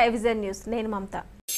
Five vision news నేను మమత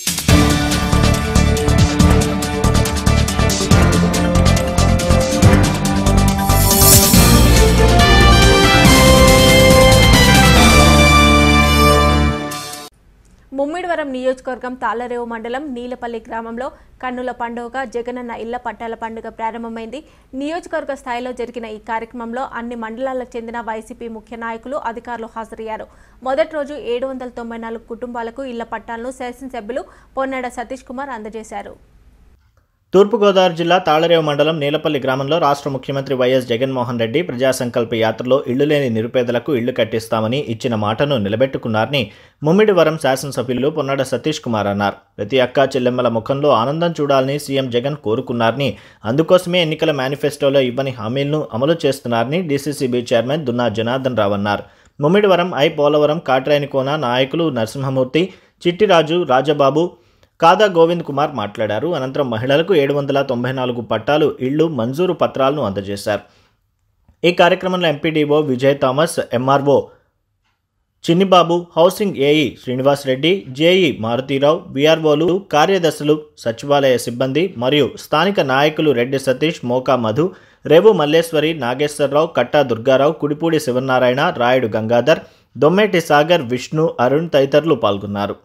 ముమ్మిడివరం నియోజకవర్గం తాళ్లరేవు మండలం నీలపల్లి గ్రామంలో కన్నుల పండుగ జగనన్న ఇళ్ల పట్టాల పండుగ ప్రారంభమైంది నియోజకవర్గ స్థాయిలో జరిగిన ఈ కార్యక్రమంలో అన్ని మండలాలకు చెందిన వైసీపీ ముఖ్య నాయకులు అధికారులు హాజరయ్యారు మొదటి రోజు ఏడు వందల తొంభై నాలుగు కుటుంబాలకు ఇళ్ల పట్టాలను శాసనసభ్యులు పొన్నాడ సతీష్ కుమార్ అందజేశారు తూర్పుగోదావరి జిల్లా తాళరేవు మండలం నీలపల్లి గ్రామంలో రాష్ట్ర ముఖ్యమంత్రి వైఎస్ జగన్మోహన్ రెడ్డి ప్రజా సంకల్ప యాత్రలో ఇళ్లు లేని నిరుపేదలకు ఇళ్లు కట్టిస్తామని ఇచ్చిన మాటను నిలబెట్టుకున్నారని ముమ్మిడివరం శాసనసభ్యులు పొన్నాడ సతీష్ కుమార్ అన్నారు ప్రతి అక్క చెల్లెమ్మల ముఖంలో ఆనందం చూడాలని సీఎం జగన్ కోరుకున్నారని అందుకోసమే ఎన్నికల మేనిఫెస్టోలో ఇవ్వని హామీలను అమలు చేస్తున్నారని డీసీసీబీ చైర్మన్ దున్నా జనార్దన్ రావు అన్నారు ముమ్మిడివరం ఐ పోలవరం కాట్రాయనికోన నాయకులు నరసింహమూర్తి చిట్టిరాజు రాజబాబు కాదా గోవింద్ కుమార్ మాట్లాడారు అనంతరం మహిళలకు ఏడు వందల తొంభై నాలుగు పట్టాలు ఇళ్లు మంజూరు పత్రాలను అందజేశారు ఈ కార్యక్రమంలో MPDO Vijay Thomas MRO Chinnibabu housing AE Srinivas Reddy JE Marutirao బీఆర్ఓలు కార్యదర్శులు సచివాలయ సిబ్బంది మరియు స్థానిక నాయకులు రెడ్డి సతీష్ మోకా మధు రేవు మల్లేశ్వరి నాగేశ్వరరావు కట్టా దుర్గారావు కుడిపూడి శివనారాయణ రాయుడు గంగాధర్ దొమ్మేటి సాగర్ విష్ణు అరుణ్ తదితరులు పాల్గొన్నారు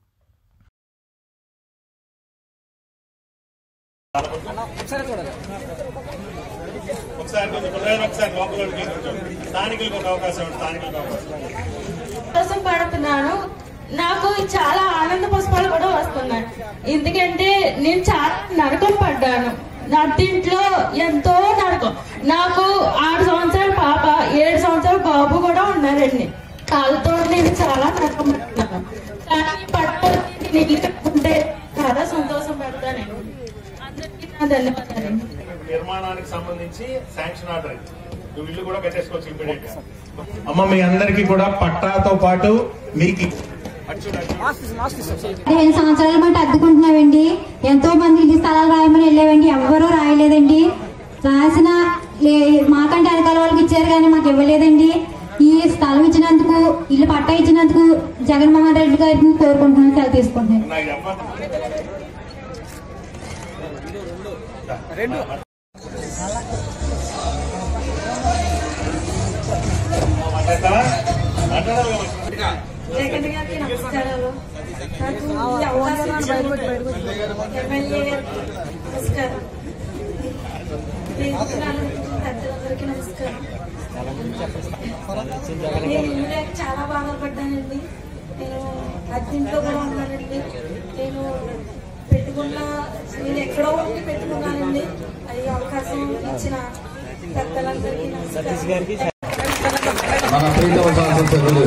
ఒకసారి కొంచెం పిల్లలు ఒకసారి లోపలికి కొంచెం స్థానికులకు ఒక అవకాశం ఇవ్వండి, స్థానికులకు అవకాశం కోసం పడుతున్నాను నాకు చాలా ఆనంద పుష్పాలు కూడా వస్తున్నాయి ఎందుకంటే నేను చాలా నరకం పడ్డాను నా దీంట్లో ఎంతో నరకం నాకు ఆరు సంవత్సరాల పాప ఏడు సంవత్సరాల బాబు కూడా ఉన్నారండి వాళ్ళతో నేను చాలా నరకం పడుతున్నాను కానీ పట్టాలి నేను ఇల్లు కట్టుకుంటే చాలా సంతోషం పడతాను అందరికీ నా ధన్యవాదాలండి నిర్మాణానికి సంబంధించి శాంక్షన్ ఆర్డర్ ఇది. నువ్వు ఇల్లు కూడా కట్టేసుకోవచ్చు ఇమ్మీడియట్ గా అమ్మ మీ అందరికి కూడా పట్టాతో పాటు మీకు పదిహేను సంవత్సరాల బట్టి అద్దుకుంటున్నామండి ఎంతో మంది ఇల్లు స్థలాలు రాయమని వెళ్ళామండి ఎవ్వరూ రాయలేదండి రాసిన లే- మాకంటే వెనకాల వాళ్ళకి ఇచ్చారు కానీ మాకు ఇవ్వలేదండి ఈ స్థలం ఇచ్చినందుకు ఇల్లు పట్టా ఇచ్చినందుకు జగన్మోహన్ రెడ్డి గారిని కోరుకుంటున్నాను సెలవు తీసుకుంటున్నాను నాకు చెప్పండి మాట్లాడతావా? మాట్లాడాలి కదా. జగన్ గారికి నమస్కారాలు నాకు ఈ అవకాశం ఇచ్చినందుకు ఎమ్మెల్యే గారికి నమస్కారం వేదికలను పెద్దలందరికీ నమస్కారం నేను ఇల్లు లేక చాలా బాధపడ్డానండి నేను అద్దెంట్లో కూడా ఉన్నానండి నేను పెట్టుకున్న నేను ఎక్కడో ఉండి పెట్టుకున్నానండి అది అవకాశం ఇచ్చిన పెద్దలందరికీ నమస్కారం మన ప్రీతమ శాసనసభ్యులు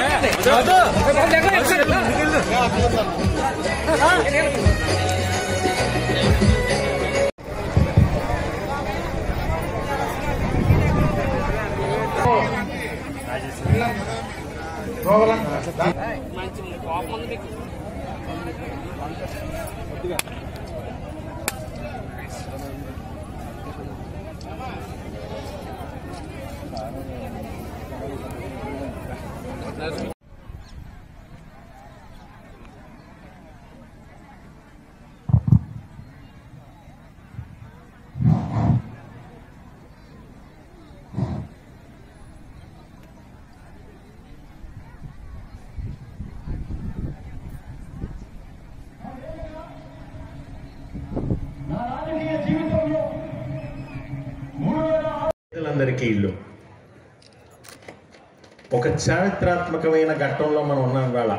పేదలందరికీ ఇల్లు ఒక చారిత్రాత్మకమైన ఘట్టంలో మనం ఉన్నాం వేళ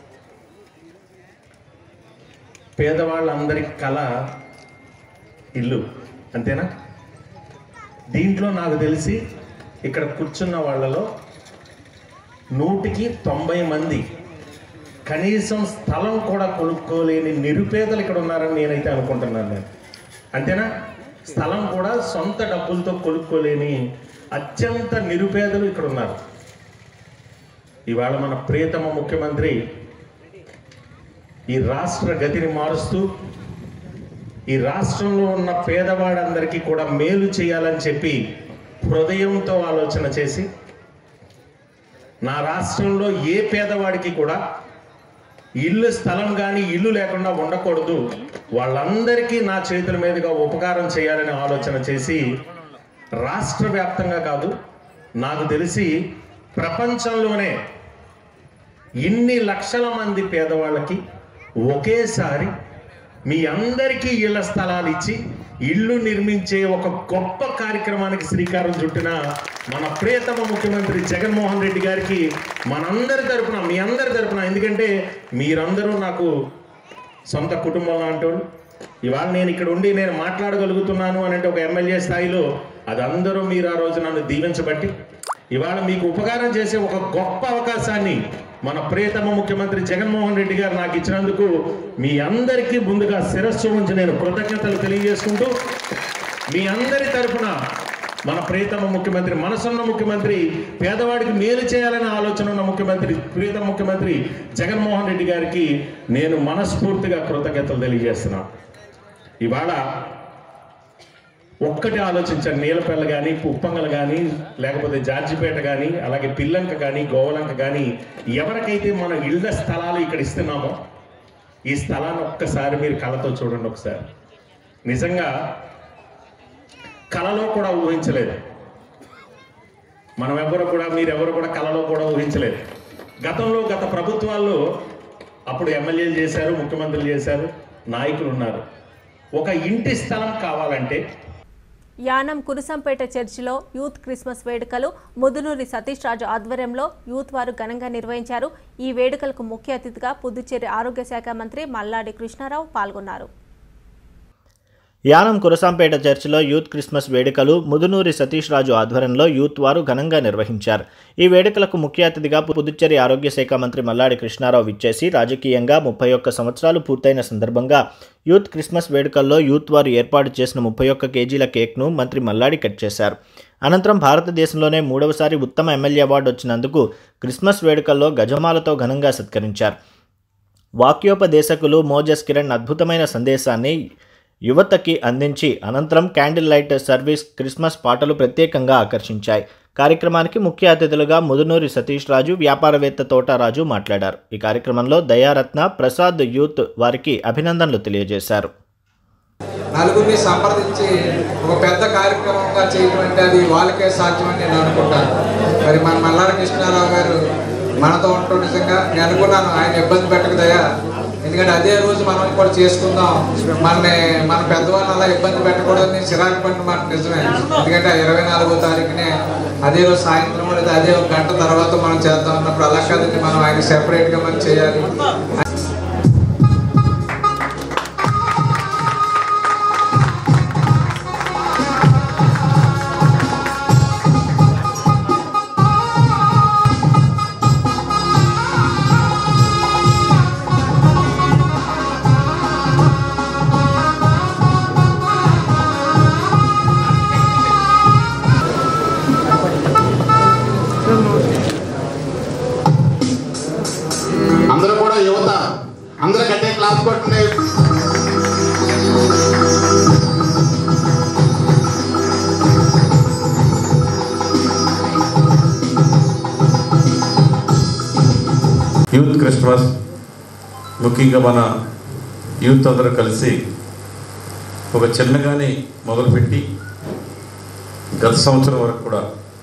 పేదవాళ్ళందరి కళ ఇల్లు అంతేనా దీంట్లో నాకు తెలిసి ఇక్కడ కూర్చున్న వాళ్ళలో నూటికి తొంభై మంది కనీసం స్థలం కూడా కొనుక్కోలేని నిరుపేదలు ఇక్కడ ఉన్నారని నేనైతే అనుకుంటున్నాను నేను అంతేనా స్థలం కూడా సొంత డబ్బులతో కొనుక్కోలేని అత్యంత నిరుపేదలు ఇక్కడ ఉన్నారు ఇవాళ మన ప్రియతమ ముఖ్యమంత్రి ఈ రాష్ట్ర గతిని మారుస్తూ ఈ రాష్ట్రంలో ఉన్న పేదవాడందరికీ కూడా మేలు చేయాలని చెప్పి హృదయంతో ఆలోచన చేసి నా రాష్ట్రంలో ఏ పేదవాడికి కూడా ఇల్లు స్థలం కానీ ఇల్లు లేకుండా ఉండకూడదు వాళ్ళందరికీ నా చేతుల మీదుగా ఉపకారం చేయాలని ఆలోచన చేసి రాష్ట్ర వ్యాప్తంగా కాదు నాకు తెలిసి ప్రపంచంలోనే ఇన్ని లక్షల మంది పేదవాళ్ళకి ఒకేసారి మీ అందరికీ ఇళ్ల స్థలాలు ఇచ్చి ఇల్లు నిర్మించే ఒక గొప్ప కార్యక్రమానికి శ్రీకారం చుట్టిన మన ప్రియతమ ముఖ్యమంత్రి జగన్మోహన్ రెడ్డి గారికి మనందరి తరపున మీ అందరి తరపున ఎందుకంటే మీరందరూ నాకు సొంత కుటుంబం లాంటోళ్ళు ఇవాళ నేను ఇక్కడ ఉండి నేను మాట్లాడగలుగుతున్నాను అని అంటే ఒక ఎమ్మెల్యే స్థాయిలో అది అందరూ మీరు ఆ రోజు నన్ను దీవించబట్టి ఇవాళ మీకు ఉపకారం చేసే ఒక గొప్ప అవకాశాన్ని మన ప్రియతమ ముఖ్యమంత్రి జగన్మోహన్ రెడ్డి గారు నాకు ఇచ్చినందుకు మీ అందరికీ ముందుగా శిరస్సు ఉంచి నేను కృతజ్ఞతలు తెలియజేసుకుంటూ మీ అందరి తరపున మన ప్రియతమ ముఖ్యమంత్రి మనసున్న ముఖ్యమంత్రి పేదవాడికి మేలు చేయాలనే ఆలోచన ఉన్న ముఖ్యమంత్రి ప్రియతమ ముఖ్యమంత్రి జగన్మోహన్ రెడ్డి గారికి నేను మనస్ఫూర్తిగా కృతజ్ఞతలు తెలియజేస్తున్నాను ఇవాళ ఒక్కటి ఆలోచించండి నీలపల్ల కానీ ఉప్పంగల్ కానీ లేకపోతే జార్జిపేట కానీ అలాగే పిల్లంక కానీ గోవలంక కానీ ఎవరికైతే మనం ఇళ్ల స్థలాలు ఇక్కడ ఇస్తున్నామో ఈ స్థలాన్ని ఒక్కసారి మీరు కళతో చూడండి ఒకసారి నిజంగా కళలో కూడా ఊహించలేదు మనం ఎవరు కూడా మీరెవరు కూడా కళలో కూడా ఊహించలేదు గతంలో గత ప్రభుత్వాల్లో అప్పుడు ఎమ్మెల్యేలు చేశారు ముఖ్యమంత్రులు చేశారు నాయకులు ఉన్నారు ఒక ఇంటి స్థలం కావాలంటే యానం కురుసంపేట చర్చిలో యూత్ క్రిస్మస్ వేడుకలు ముదునూరి సతీష్ రాజు ఆధ్వర్యంలో యూత్ వారు ఘనంగా నిర్వహించారు ఈ వేడుకలకు ముఖ్య అతిథిగా పుదుచ్చేరి ఆరోగ్య శాఖ మంత్రి మల్లాడి కృష్ణారావు పాల్గొన్నారు యానం కురసాంపేట చర్చిలో యూత్ క్రిస్మస్ వేడుకలు ముదునూరి సతీష్ రాజు ఆధ్వర్యంలో యూత్ వారు ఘనంగా నిర్వహించారు ఈ వేడుకలకు ముఖ్య అతిథిగా పుదుచ్చేరి ఆరోగ్య శాఖ మంత్రి మల్లాడి కృష్ణారావు విచ్చేసి రాజకీయంగా ముప్పై ఒక్క సంవత్సరాలు పూర్తయిన సందర్భంగా యూత్ క్రిస్మస్ వేడుకల్లో యూత్ వారు ఏర్పాటు చేసిన ముప్పై ఒక్క కేజీల కేక్ను మంత్రి మల్లాడి కట్ చేశారు అనంతరం భారతదేశంలోనే మూడవసారి ఉత్తమ ఎమ్మెల్యే అవార్డు వచ్చినందుకు క్రిస్మస్ వేడుకల్లో గజమాలతో ఘనంగా సత్కరించారు వాక్యోపదేశకులు మోజస్ కిరణ్ అద్భుతమైన సందేశాన్ని యువతకి అందించి అనంతరం క్యాండిల్ లైట్ సర్వీస్ క్రిస్మస్ పాటలు ప్రత్యేకంగా ఆకర్షించాయి కార్యక్రమానికి ముఖ్య అతిథులుగా ముదునూరి సతీష్ రాజు వ్యాపారవేత్త తోటారాజు మాట్లాడారు ఈ కార్యక్రమంలో దయారత్న ప్రసాద్ యూత్ వారికి అభినందనలు తెలియజేశారు నలుగురిని సంప్రదించి ఒక పెద్ద కార్యక్రమంగా చేయడం అంటే అది వాళ్ళకే సాధ్యమని నేను అనుకుంటాను మరి మన మల్లార కృష్ణారావు గారు మనతో ఉంటూ నిజంగా నేను అనుకున్నాను ఆయన ఇబ్బంది పెట్టకదయా ఎందుకంటే అదే రోజు మనం కూడా చేసుకుందాం మన మన పెద్దవాళ్ళని అలా ఇబ్బంది పెట్టకూడదని చిరాకు పడిన మాట నిజమే ఎందుకంటే ఆ ఇరవై నాలుగో తారీఖునే అదే రోజు సాయంత్రం లేదా అదే ఒక గంట తర్వాత మనం చేద్దాం అన్నప్పుడు అలా కాదండి మనం ఆయన సెపరేట్గా మనం చేయాలి అందరూ కూడా యువత అందరూ గట్టే క్లాస్ కొట్టండి యూత్ క్రిస్మస్ ముఖ్యంగా మన యూత్ అందరూ కలిసి ఒక చిన్నగానే మొదలుపెట్టి గత సంవత్సరం వరకు కూడా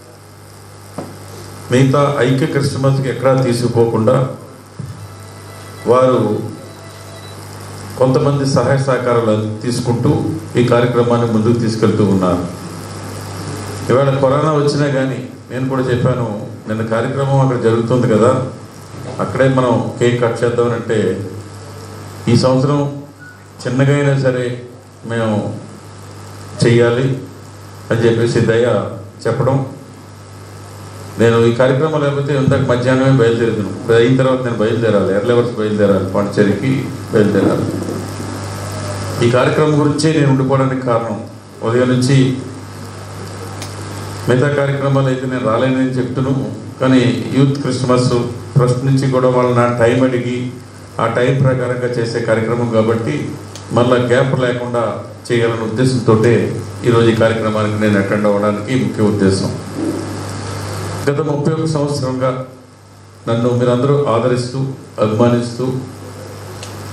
మిగతా ఐక్య క్రిస్మస్కి ఎక్కడా తీసుకుపోకుండా వారు కొంతమంది సహాయ సహకారాలు తీసుకుంటూ ఈ కార్యక్రమాన్ని ముందుకు తీసుకెళ్తూ ఉన్నారు ఇవాళ కరోనా వచ్చినా కానీ నేను కూడా చెప్పాను నిన్న కార్యక్రమం అక్కడ జరుగుతుంది కదా అక్కడే మనం కేక్ కట్ చేద్దామనంటే ఈ సంవత్సరం చిన్నగా అయినా సరే మేము చెయ్యాలి అని చెప్పేసి దయ చెప్పడం నేను ఈ కార్యక్రమం లేకపోతే ఇంతకు మధ్యాహ్నమే బయలుదేరుతాను ఇప్పుడు అయిన తర్వాత నేను బయలుదేరాలి ఎర్లెవర్స్ బయలుదేరాలి పాండిచేరికి బయలుదేరాలి ఈ కార్యక్రమం గురించే నేను ఉండిపోవడానికి కారణం ఉదయం నుంచి మిగతా కార్యక్రమాలు అయితే నేను రాలేనని చెప్తున్నాను కానీ యూత్ క్రిస్మస్ ఫస్ట్ నుంచి కూడా వాళ్ళు నా టైం అడిగి ఆ టైం ప్రకారంగా చేసే కార్యక్రమం కాబట్టి మళ్ళీ గ్యాప్ లేకుండా చేయాలనే ఉద్దేశంతో ఈరోజు ఈ కార్యక్రమానికి నేను అటెండ్ అవ్వడానికి ముఖ్య ఉద్దేశం గత ముప్పై ఒక సంవత్సరంగా నన్ను మీరందరూ ఆదరిస్తూ అభిమానిస్తూ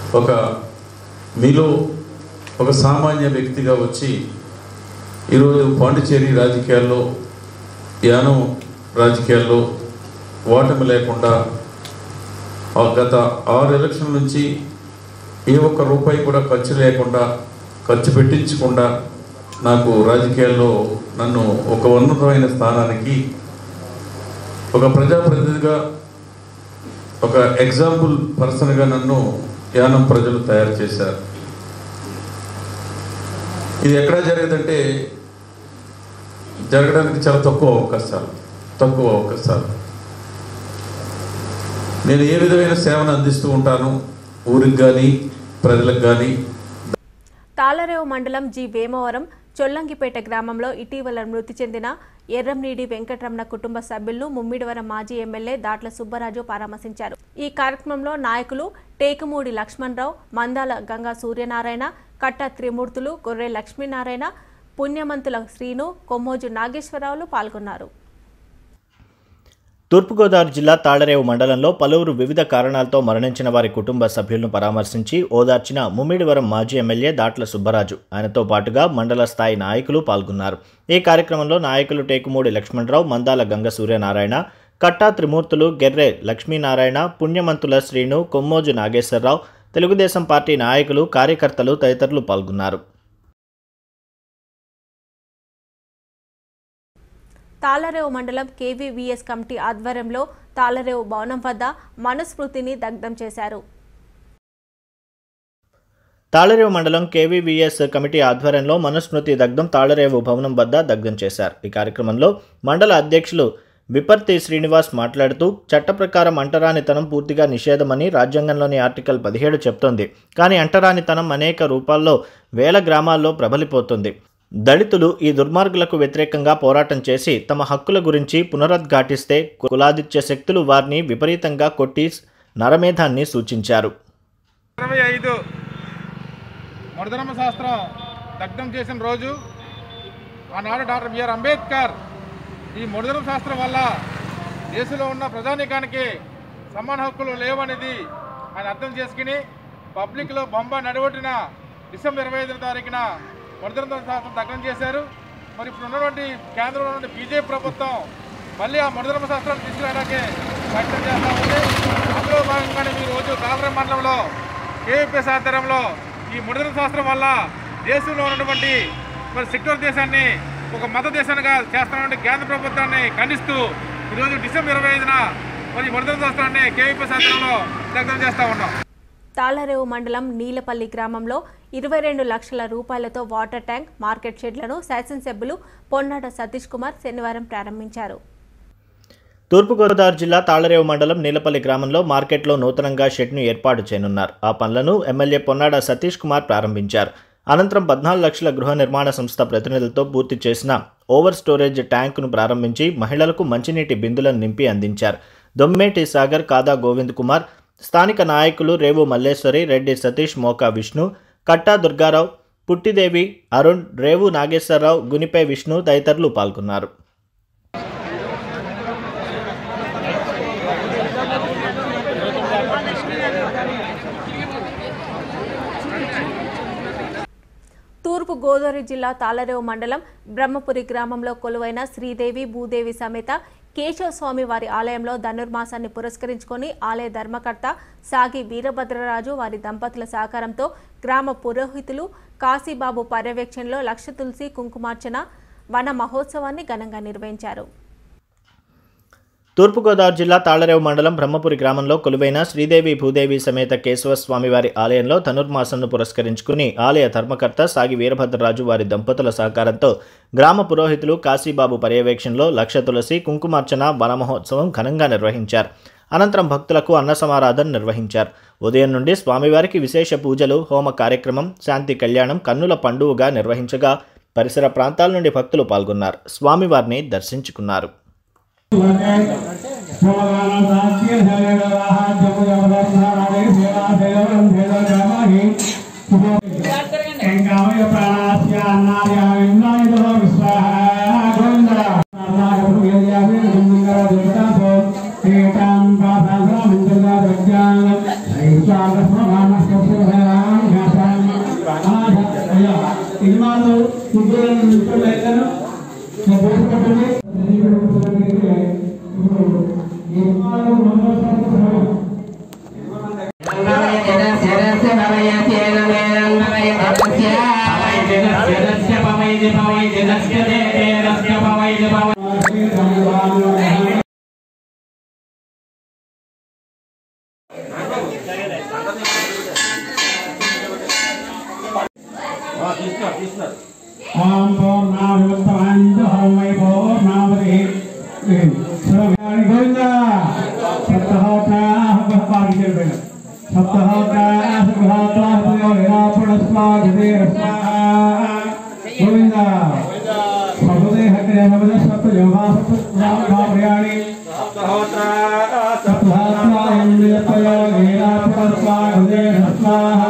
ఒక మీలో ఒక సామాన్య వ్యక్తిగా వచ్చి ఈరోజు పాండిచేరి రాజకీయాల్లో యానం రాజకీయాల్లో ఓటమి లేకుండా ఆ గత ఆరు ఎలక్షన్ నుంచి ఏ ఒక్క రూపాయి కూడా ఖర్చు లేకుండా ఖర్చు పెట్టించకుండా నాకు రాజకీయాల్లో నన్ను ఒక ఉన్నతమైన స్థానానికి ఒక ప్రజాప్రతినిధిగా ఒక ఎగ్జాంపుల్ పర్సన్గా నన్ను యానం ప్రజలు తయారు చేశారు ఇది ఎక్కడ జరిగేదంటే జరగడానికి చాలా తక్కువ అవకాశాలు తక్కువ అవకాశాలు నేను ఏ విధమైన సేవను అందిస్తూ ఉంటాను ఊరికి కానీ ప్రజలకు కానీ తాళరేవు మండలం జి వేమవరం చొల్లంగిపేట గ్రామంలో ఇటీవల మృతి చెందిన ఎర్రంనీడి వెంకటరమణ కుటుంబ సభ్యులను ముమ్మిడివరం మాజీ ఎమ్మెల్యే దాట్ల సుబ్బరాజు పరామర్శించారు ఈ కార్యక్రమంలో నాయకులు టేకుమూడి లక్ష్మణరావు మందాల గంగా సూర్యనారాయణ కట్ట త్రిమూర్తులు గొర్రె లక్ష్మీనారాయణ పుణ్యమంతుల శ్రీను కొమ్మోజు నాగేశ్వరరావులు పాల్గొన్నారు తూర్పుగోదావరి జిల్లా తాళరేవు మండలంలో పలువురు వివిధ కారణాలతో మరణించిన వారి కుటుంబ సభ్యులను పరామర్శించి ఓదార్చిన ముమ్మిడివరం మాజీ ఎమ్మెల్యే దాట్ల సుబ్బరాజు ఆయనతో పాటుగా మండల స్థాయి నాయకులు పాల్గొన్నారు ఈ కార్యక్రమంలో నాయకులు టేకుమూడి లక్ష్మణరావు మందాల గంగ సూర్యనారాయణ కట్టా త్రిమూర్తులు గెర్రె లక్ష్మీనారాయణ పుణ్యమంతుల శ్రీను కొమ్మోజు నాగేశ్వరరావు తెలుగుదేశం పార్టీ నాయకులు కార్యకర్తలు తదితరులు పాల్గొన్నారు తాళరేవు మండలం కేవీవీఎస్ కమిటీ ఆధ్వర్యంలో తాళరేవు భవనం వద్ద మనుస్మృతిని దగ్ధం చేశారు తాళరేవు మండలం కేవీవీఎస్ కమిటీ ఆధ్వర్యంలో మనుస్మృతి దగ్ధం తాళరేవు భవనం వద్ద దగ్ధం చేశారు ఈ కార్యక్రమంలో మండల అధ్యక్షులు విపర్తి శ్రీనివాస్ మాట్లాడుతూ చట్ట ప్రకారం అంటరానితనం పూర్తిగా నిషేధమని రాజ్యాంగంలోని ఆర్టికల్ పదిహేడు చెప్తోంది కానీ అంటరానితనం అనేక రూపాల్లో వేల గ్రామాల్లో ప్రబలిపోతుంది దళితులు ఈ దుర్మార్గులకు వ్యతిరేకంగా పోరాటం చేసి తమ హక్కుల గురించి పునరుద్ఘాటిస్తే కులాదిత్య శక్తులు వారిని విపరీతంగా కొట్టి నరమేధాన్ని సూచించారు ఇరవై ఐదు మొదలమ్మ శాస్త్రం దగ్ధం చేసిన రోజు ఆనాడు డాక్టర్ బిఆర్ అంబేద్కర్ ఈ మొదలమ్మ శాస్త్రం వల్ల దేశంలో ఉన్న ప్రజానీకానికి సమాన హక్కులు లేవనేది ఆయన అర్థం చేసుకుని పబ్లిక్లో బొంబ నడవటిన డిసెంబర్ ఇరవై ఐదున తారీఖున మొదలమ్మ శాస్త్రం దగ్ధం చేశారు మరి ఇప్పుడు ఉన్నటువంటి కేంద్రంలో ఉన్న బీజేపీ ప్రభుత్వం మళ్ళీ ఆ మొదలమ్మ శాస్త్రాన్ని తీసుకురావడానికి ప్రయత్నం చేస్తా ఉంది అందులో భాగంగానే ఈ రోజు కాలరం మండలంలో కేవీపీఎస్ ఆధ్వర్యంలో ఈ ముడిదల శాస్త్రం వల్ల దేశంలో ఉన్నటువంటి మరి సెక్యులర్ దేశాన్ని ఒక మత దేశానిగా చేస్తున్నటువంటి కేంద్ర ప్రభుత్వాన్ని ఖండిస్తూ ఈరోజు డిసెంబర్ ఇరవై ఐదున మరి ముడిదల శాస్త్రాన్ని కేవీపీఎస్ ఆధ్వర్యంలో దగ్ధం చేస్తూ ఉన్నాం తాళరేవు మండలం నీలపల్లి గ్రామంలో ఇరవై రెండు లక్షల రూపాయలతో వాటర్ ట్యాంక్ మార్కెట్ షెడ్లను శాసనసభ్యులు పొన్నాడ సతీష్ కుమార్ శనివారం ప్రారంభించారు తూర్పుగోదావరి జిల్లా తాళరేవు మండలం నీలపల్లి గ్రామంలో మార్కెట్లో నూతనంగా షెడ్ను ఏర్పాటు చేయనున్నారు ఆ పనులను ఎమ్మెల్యే పొన్నాడ సతీష్ కుమార్ ప్రారంభించారు అనంతరం పద్నాలుగు లక్షల గృహ నిర్మాణ సంస్థ ప్రతినిధులతో పూర్తి చేసిన ఓవర్ స్టోరేజ్ ట్యాంకును ప్రారంభించి మహిళలకు మంచినీటి బిందులను నింపి అందించారు దొమ్మేటి సాగర్ కాదా గోవింద్ కుమార్ స్థానిక నాయకులు రేవు మల్లేశ్వరి రెడ్డి సతీష్ మోకా విష్ణు కట్టా దుర్గారావు పుట్టిదేవి అరుణ్ రేవు నాగేశ్వరరావు గునిపే విష్ణు తదితరులు పాల్గొన్నారు తూర్పు గోదావరి జిల్లా తాళరేవు మండలం బ్రహ్మపురి గ్రామంలో కొలువైన శ్రీదేవి భూదేవి సమేత కేశవ స్వామి వారి ఆలయంలో ధనుర్మాసాన్ని పురస్కరించుకొని ఆలయ ధర్మకర్త సాగి వీరభద్రరాజు వారి దంపతుల సహకారంతో గ్రామ పురోహితులు కాశీబాబు పర్యవేక్షణలో లక్ష తులసి కుంకుమార్చన వన మహోత్సవాన్ని ఘనంగా నిర్వహించారు తూర్పుగోదావరి జిల్లా తాళరేవు మండలం బ్రహ్మపురి గ్రామంలో కొలువైన శ్రీదేవి భూదేవి సమేత కేశవ స్వామివారి ఆలయంలో ధనుర్మాసంను పురస్కరించుకుని ఆలయ ధర్మకర్త సాగి వీరభద్రరాజు వారి దంపతుల సహకారంతో గ్రామ పురోహితులు కాశీబాబు పర్యవేక్షణలో లక్ష తులసి కుంకుమార్చన వనమహోత్సవం ఘనంగా నిర్వహించారు అనంతరం భక్తులకు అన్న సమారాధన నిర్వహించారు ఉదయం నుండి స్వామివారికి విశేష పూజలు హోమ కార్యక్రమం శాంతి కళ్యాణం కన్నుల పండువగా నిర్వహించగా పరిసర ప్రాంతాల నుండి భక్తులు పాల్గొన్నారు స్వామివారిని దర్శించుకున్నారు విశ్వాహ సినిమాలు ముగ్గురు ఓం పూర్ణాభివృత్తమాంజహం వై పూర్ణావతి సర్వాణి గోవింద సప్తహోత్రా పాటించారు సప్తహోత్రా సుఖోత్రా పుణస్వాగతే గోవింద సపదే హగ్రే నవద సప్త యోగా సప్త ప్రియాణి సప్తహోత్రా సప్తహోత్రా ఇంద్రియపయో గేరా పుణస్వాగతే స్వాహ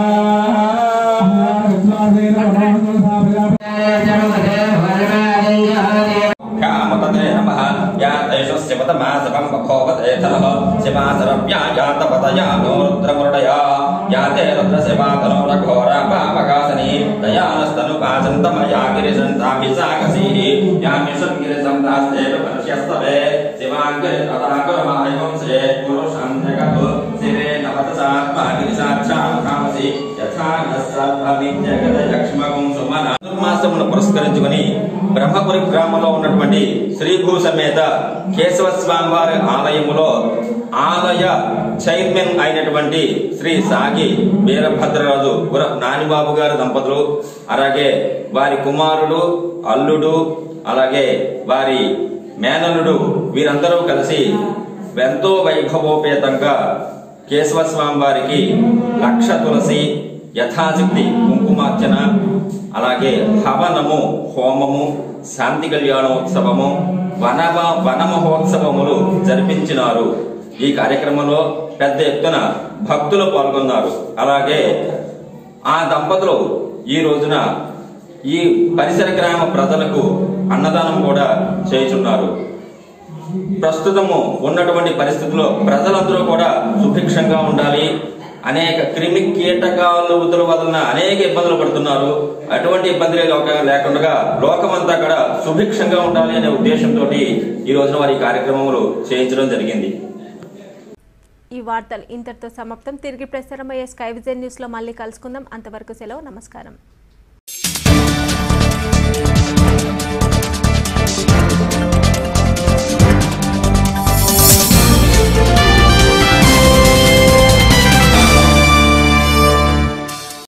कामतते नमः या तैषस्य पतमासपं बभोवतेतरः शिवासरव्यायातपतया नो रुद्रमुरडया या ते रुद्रशिवातनो रघोरा पापकासनी दयानस्तनुपाचन्तमया गिरिशन्ताभिसाकसीः या मिषन्गिरिसन्तास्तेव मनुष्यस्तवे शिवाङ्गिरितदाकुरमायवंसे पुरुषान्त्यगतु शिवे नवतसात्मा गिरिसाक्षामुखामसि యథా సర్వమిత్యగతయక్ష్మకం సుమన ధనుర్మాసమును పురస్కరించుకుని బ్రహ్మపురి గ్రామంలో ఉన్నటువంటి శ్రీభూ సమేత కేశవ స్వామివారి ఆలయములో ఆలయ చైర్మన్ అయినటువంటి శ్రీ సాగి వీరభద్రరాజు ఉరఫ్ నానిబాబు గారి దంపతులు అలాగే వారి కుమారుడు అల్లుడు అలాగే వారి మేనల్లుడు వీరందరూ కలిసి ఎంతో వైభవోపేతంగా కేశవ స్వామి వారికి లక్ష తులసి యథాశక్తి కుంకుమార్చన అలాగే హవనము హోమము శాంతి కళ్యాణోత్సవము వన వన మహోత్సవములు జరిపించినారు ఈ కార్యక్రమంలో పెద్ద ఎత్తున భక్తులు పాల్గొన్నారు అలాగే ఆ దంపతులు ఈ రోజున ఈ పరిసర గ్రామ ప్రజలకు అన్నదానం కూడా చేయుచున్నారు ప్రస్తుతము ఉన్నటువంటి పరిస్థితుల్లో ప్రజలందరూ కూడా సుభిక్షంగా ఉండాలి అనేక క్రిమి కీటకాలు ఉదుల వలన అనేక ఇబ్బందులు పడుతున్నారు అటువంటి ఇబ్బందులు లోక- లేకుండా లోకమంతా కూడా సుభిక్షంగా ఉండాలి అనే ఉద్దేశంతో ఈ రోజున వారి కార్యక్రమములు చేయించడం జరిగింది ఈ వార్తలు ఇంతటితో సమాప్తం తిరిగి ప్రసారమయ్యే స్కై విజన్ న్యూస్లో మళ్ళీ కలుసుకుందాం అంతవరకు సెలవు నమస్కారం